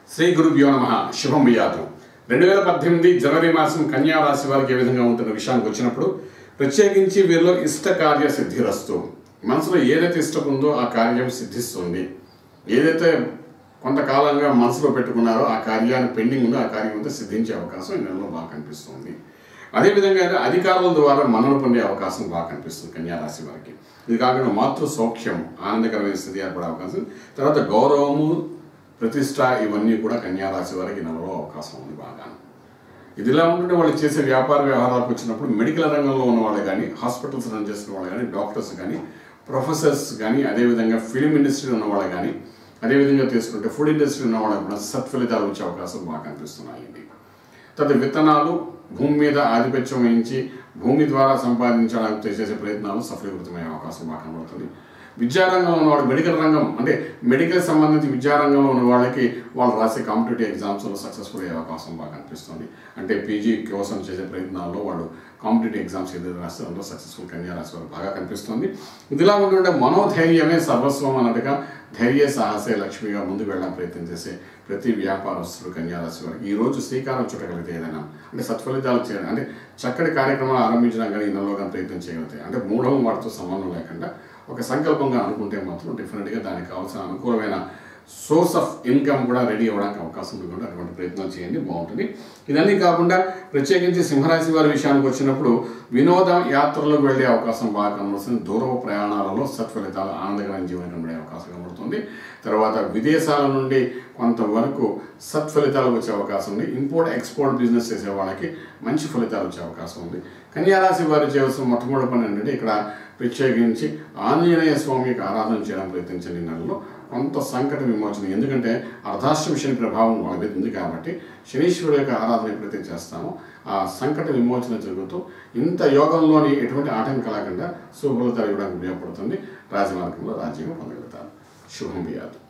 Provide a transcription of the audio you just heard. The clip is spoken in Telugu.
శ్రీ గురుభ్యో నమ శుభం వియాతం రెండు వేల పద్దెనిమిది జనవరి మాసం కన్యా రాశి వారికి ఏ విధంగా ఉంటున్న విషయానికి వచ్చినప్పుడు ప్రత్యేకించి వీరిలో ఇష్ట కార్య సిద్ధిరస్తు మనసులో ఏదైతే ఇష్టం ఉందో ఆ కార్యం సిద్ధిస్తుంది ఏదైతే కొంతకాలంగా మనసులో పెట్టుకున్నారో ఆ కార్యాన్ని పెండింగ్ ఉందో ఆ కార్యం అంతా సిద్ధించే అవకాశం ఈ నెలలో బాగా కనిపిస్తుంది అదేవిధంగా అధికారుల ద్వారా మన్నలు పొందే అవకాశం బాగా కనిపిస్తుంది కన్యా రాశి వారికి ఇది కాకుండా మాతృ సౌఖ్యం ఆనందకరమైన స్థితి ఏర్పడే అవకాశం తర్వాత గౌరవము ప్రతిష్ట ఇవన్నీ కూడా కన్యా రాశి వారికి ఈ నెలలో అవకాశం ఉంది బాగా ఇదిలా ఉంటుంటే వాళ్ళు చేసే వ్యాపార వ్యవహారాలకు వచ్చినప్పుడు మెడికల్ రంగంలో ఉన్న వాళ్ళు కానీ హాస్పిటల్స్ రన్ చేసిన వాళ్ళు కానీ డాక్టర్స్ కానీ ప్రొఫెసర్స్ కానీ అదేవిధంగా ఫిలిం ఇండస్ట్రీ ఉన్న వాళ్ళు కానీ అదేవిధంగా తీసుకుంటే ఫుడ్ ఇండస్ట్రీ ఉన్న వాళ్ళకి కూడా సత్ఫలితాలు వచ్చే అవకాశం బాగా కనిపిస్తున్నాయండి తర్వాత విత్తనాలు భూమి మీద ఆధిపత్యం వహించి భూమి ద్వారా సంపాదించడానికి చేసే ప్రయత్నాలు సఫలీకృతమయ్యే అవకాశం బాగా కనబడుతుంది విద్యారంగంలో ఉన్నవాడు మెడికల్ రంగం అంటే మెడికల్ సంబంధించి విద్యారంగంలో ఉన్న వాళ్ళకి వాళ్ళు రాసే కాంపిటేటివ్ ఎగ్జామ్స్లో సక్సెస్ఫుల్ అయ్యే అవకాశం బాగా కనిపిస్తుంది అంటే పీజీ కోసం చేసే ప్రయత్నాల్లో వాళ్ళు కాంపిటేటివ్ ఎగ్జామ్స్ ఏదైతే రాస్తే అందులో సక్సెస్ఫుల్ కన్యా రాశి వారు బాగా కనిపిస్తుంది ఇదిలా ఉంటుంటే మనోధైర్యమే సర్వస్వం అన్నట్టుగా ధైర్య సాహసే లక్ష్మిగా ముందుకు వెళ్ళడానికి ప్రయత్నం చేసే ప్రతి వ్యాపారస్తుడు కన్యా రాశి వారు ఈ రోజు శ్రీకారం చుట్టగలిగితే ఏదైనా అంటే సత్ఫలితాలు చేయడం అంటే చక్కటి కార్యక్రమాలు ఆరంభించడం కానీ ఈ నెలలో కానీ ప్రయత్నం చేయగలిగితే అంటే మూఢం వాటితో సంబంధం లేకుండా ఒక సంకల్పంగా అనుకుంటే మాత్రం డెఫినెట్గా దానికి కావాల్సిన అనుకూలమైన సోర్స్ ఆఫ్ ఇన్కమ్ కూడా రెడీ అవ్వడానికి అవకాశం ఉంది కూడా అటువంటి ప్రయత్నాలు చేయండి బాగుంటుంది ఇదన్నీ కాకుండా ప్రత్యేకించి సింహరాశి వారి విషయానికి వచ్చినప్పుడు వినోద యాత్రలకు వెళ్ళే అవకాశం బాగా కనబడుతుంది దూర ప్రయాణాలలో సత్ఫలితాలు ఆనందకరమైన జీవనం కనబడే అవకాశం కనబడుతుంది తర్వాత విదేశాల నుండి కొంతవరకు సత్ఫలితాలు వచ్చే అవకాశం ఉంది ఇంపోర్ట్ ఎక్స్పోర్ట్ బిజినెస్ చేసే వాళ్ళకి మంచి ఫలితాలు వచ్చే అవకాశం ఉంది కన్యారాశి వారు చేయవలసిన మొట్టమొదటి పని ఏంటంటే ఇక్కడ ప్రత్యేకించి ఆంజనేయ స్వామికి ఆరాధన చేయడం ప్రయత్నించండి ఈ నెలలో కొంత సంకట విమోచన ఎందుకంటే అర్ధాష్టమి శని ప్రభావం వాళ్ళ మీద ఉంది కాబట్టి శనీశ్వరుడు యొక్క ఆరాధన ఎప్పుడైతే చేస్తామో ఆ సంకట విమోచన జరుగుతూ ఇంత యోగంలోని ఎటువంటి ఆటంకం కలగకుండా శుభఫలితాలు ఇవ్వడానికి ఉపయోగపడుతుంది రాజమార్గంలో రాజ్యంగా పొందగలుగుతారు శుభం వ్యాధి